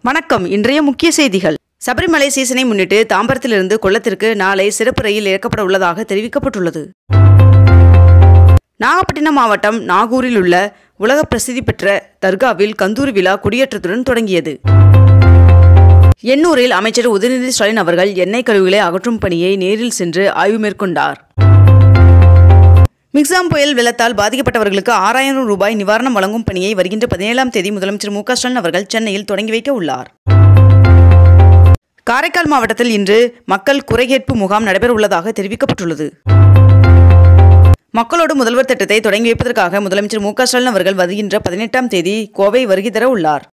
வணக்கம் இன்றைய முக்கிய செய்திகள் சபரிமலை சீசனை முன்னிட்டு தாம்பரத்திலிருந்து கொல்லத்திற்கு நாளை சிறப்பு ரயில் இயக்கப்பட உள்ளதாக தெரிவிக்கப்பட்டுள்ளது நாகப்பட்டினம் மாவட்டம் நாகூரில் உள்ள உலக பிரசித்தி பெற்ற தர்காவில் கந்தூரி விழா கொடியேற்றத்துடன் தொடங்கியது எண்ணூரில் அமைச்சர் உதயநிதி ஸ்டாலின் அவர்கள் எண்ணெய் கழிவுகளை அகற்றும் பணியை நேரில் சென்று ஆய்வு மேற்கொண்டார் மிக்சாம் புயல் வெள்ளத்தால் பாதிக்கப்பட்டவர்களுக்கு ஆறாயிரம் ரூபாய் நிவாரணம் வழங்கும் பணியை வருகின்ற பதினேழாம் தேதி முதலமைச்சர் மு க ஸ்டாலின் அவர்கள் சென்னையில் தொடங்கி வைக்க உள்ளார் காரைக்கால் மாவட்டத்தில் இன்று மக்கள் குறைகேட்பு முகாம் நடைபெற உள்ளதாக தெரிவிக்கப்பட்டுள்ளது மக்களோடு முதல்வர் திட்டத்தை தொடங்கி வைப்பதற்காக முதலமைச்சர் மு க ஸ்டாலின் அவர்கள் வருகின்ற பதினெட்டாம் தேதி கோவை வருகை தர உள்ளார்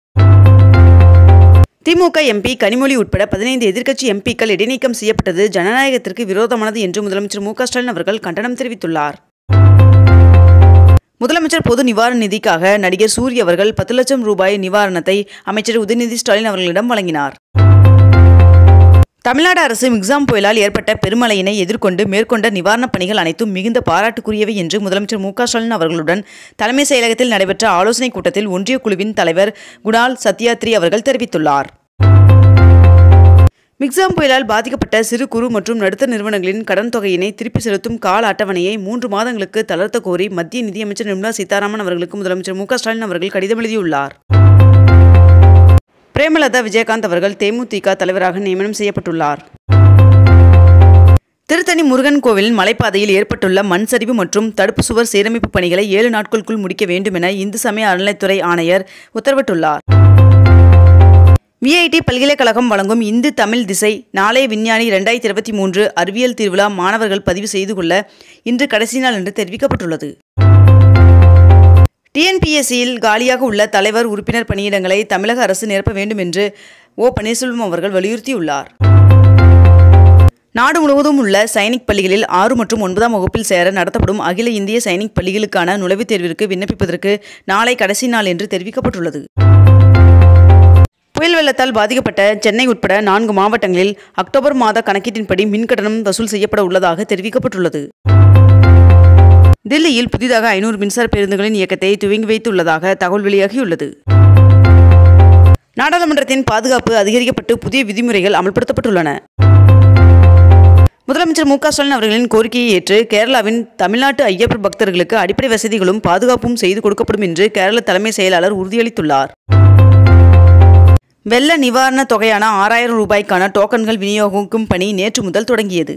திமுக எம்பி கனிமொழி உட்பட பதினைந்து எதிர்க்கட்சி எம்பிக்கள் இடைநீக்கம் செய்யப்பட்டது ஜனநாயகத்திற்கு விரோதமானது என்று முதலமைச்சர் மு க ஸ்டாலின் அவர்கள் கண்டனம் தெரிவித்துள்ளார் முதலமைச்சர் பொது நிவாரண நிதிக்காக நடிகர் சூரிய அவர்கள் பத்து லட்சம் ரூபாய் நிவாரணத்தை அமைச்சர் உதயநிதி ஸ்டாலின் அவர்களிடம் வழங்கினார் தமிழ்நாடு அரசு மிக்சாம் புயலால் ஏற்பட்ட பெருமழையினை எதிர்கொண்டு மேற்கொண்ட நிவாரணப் பணிகள் அனைத்தும் மிகுந்த பாராட்டுக்குரியவை என்று முதலமைச்சர் மு க ஸ்டாலின் அவர்களுடன் தலைமை செயலகத்தில் நடைபெற்ற ஆலோசனைக் கூட்டத்தில் ஒன்றிய குழுவின் தலைவர் குணால் சத்யாத்ரி அவர்கள் தெரிவித்துள்ளார் மிக்சாம் புயலால் பாதிக்கப்பட்ட சிறு குறு மற்றும் நடுத்தர நிறுவனங்களின் கடன் தொகையினை திருப்பி செலுத்தும் கால அட்டவணையை மூன்று மாதங்களுக்கு தளர்த்த கோரி மத்திய நிதியமைச்சர் நிர்மலா சீதாராமன் அவர்களுக்கு முதலமைச்சர் மு க ஸ்டாலின் அவர்கள் கடிதம் எழுதியுள்ளார் பிரேமலதா விஜயகாந்த் அவர்கள் தேமுதிக தலைவராக நியமனம் செய்யப்பட்டுள்ளார் திருத்தணி முருகன் கோவிலின் மலைப்பாதையில் ஏற்பட்டுள்ள மண் சரிவு மற்றும் தடுப்பு சுவர் சீரமைப்பு பணிகளை ஏழு நாட்களுக்குள் முடிக்க வேண்டும் என இந்து சமய அறநிலைத்துறை ஆணையர் உத்தரவிட்டுள்ளார் விஐடி பல்கலைக்கழகம் வழங்கும் இந்து தமிழ் திசை நாளைய விஞ்ஞானி இரண்டாயிரத்தி இருபத்தி மூன்று அறிவியல் திருவிழா மாணவர்கள் பதிவு செய்து கொள்ள இன்று கடைசி நாள் என்று தெரிவிக்கப்பட்டுள்ளது டிஎன்பிஎஸ்சியில் காலியாக உள்ள தலைவர் உறுப்பினர் பணியிடங்களை தமிழக அரசு நிரப்ப வேண்டும் என்று ஓ பன்னீர்செல்வம் அவர்கள் வலியுறுத்தியுள்ளார் நாடு முழுவதும் உள்ள சைனிக் பள்ளிகளில் ஆறு மற்றும் ஒன்பதாம் வகுப்பில் சேர நடத்தப்படும் அகில இந்திய சைனிக் பள்ளிகளுக்கான நுழைவுத் தேர்விற்கு விண்ணப்பிப்பதற்கு நாளை கடைசி நாள் என்று தெரிவிக்கப்பட்டுள்ளது புயல் வெள்ளத்தால் பாதிக்கப்பட்ட சென்னை உட்பட நான்கு மாவட்டங்களில் அக்டோபர் மாத கணக்கீட்டின்படி மின்கட்டணம் வசூல் செய்யப்பட உள்ளதாக தெரிவிக்கப்பட்டுள்ளது தில்லியில் புதிதாக ஐநூறு மின்சார பேருந்துகளின் இயக்கத்தை துவங்கி வைத்துள்ளதாக தகவல் வெளியாகியுள்ளது நாடாளுமன்றத்தின் பாதுகாப்பு அதிகரிக்கப்பட்டு புதிய விதிமுறைகள் அமல்படுத்தப்பட்டுள்ளன முதலமைச்சர் மு க ஸ்டாலின் அவர்களின் கோரிக்கையை ஏற்று கேரளாவின் தமிழ்நாட்டு ஐயப்பர் பக்தர்களுக்கு அடிப்படை வசதிகளும் பாதுகாப்பும் செய்து கொடுக்கப்படும் என்று கேரள தலைமை செயலாளர் உறுதியளித்துள்ளார் வெள்ள நிவாரண தொகையான ஆறாயிரம் ரூபாய்க்கான டோக்கன்கள் விநியோகிக்கும் பணி நேற்று முதல் தொடங்கியது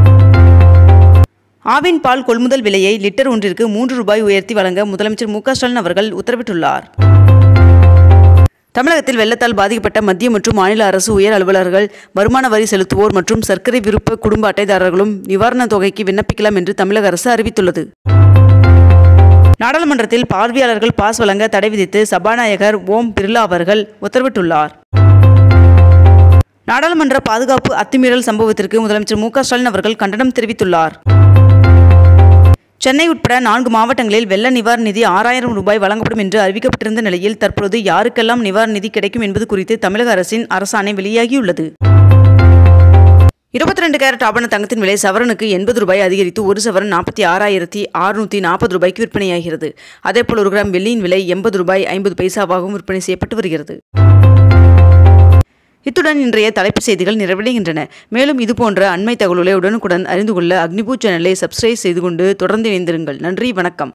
ஆவின் பால் கொள்முதல் விலையை லிட்டர் ஒன்றிற்கு மூன்று ரூபாய் உயர்த்தி வழங்க முதலமைச்சர் மு க ஸ்டாலின் அவர்கள் உத்தரவிட்டுள்ளார் தமிழகத்தில் வெள்ளத்தால் பாதிக்கப்பட்ட மத்திய மற்றும் மாநில அரசு உயர் அலுவலர்கள் வருமான வரி செலுத்துவோர் மற்றும் சர்க்கரை விருப்ப குடும்ப அட்டைதாரர்களும் நிவாரணத் தொகைக்கு விண்ணப்பிக்கலாம் என்று தமிழக அரசு அறிவித்துள்ளது நாடாளுமன்றத்தில் பார்வையாளர்கள் பாஸ் வழங்க தடை விதித்து சபாநாயகர் ஓம் பிர்லா அவர்கள் உத்தரவிட்டுள்ளார் நாடாளுமன்ற பாதுகாப்பு அத்துமீறல் சம்பவத்திற்கு முதலமைச்சர் மு க ஸ்டாலின் அவர்கள் கண்டனம் தெரிவித்துள்ளார் சென்னை உட்பட நான்கு மாவட்டங்களில் வெள்ள நிவாரண நிதி ஆறாயிரம் ரூபாய் வழங்கப்படும் என்று அறிவிக்கப்பட்டிருந்த நிலையில் தற்பொழுது யாருக்கெல்லாம் நிவாரண நிதி கிடைக்கும் என்பது குறித்து தமிழக அரசின் அரசாணை வெளியாகியுள்ளது இருபத்தி ரெண்டு கேரட் ஆபண தங்கத்தின் விலை சவரனுக்கு எண்பது ரூபாய் அதிகரித்து ஒரு சவரன் நாற்பத்தி ஆறாயிரத்தி அறுநூற்றி நாற்பது ரூபாய்க்கு விற்பனையாகிறது அதேபோல் ஒரு கிராம் வெள்ளியின் விலை எண்பது ரூபாய் ஐம்பது பைசாவாகவும் விற்பனை செய்யப்பட்டு வருகிறது இத்துடன் இன்றைய தலைப்புச் செய்திகள் நிறைவடைகின்றன மேலும் இதுபோன்ற அண்மை தகவல்களை உடனுக்குடன் அறிந்து கொள்ள அக்னிபூ சேனலை சப்ஸ்கிரைப் செய்து கொண்டு தொடர்ந்து இணைந்திருங்கள் நன்றி வணக்கம்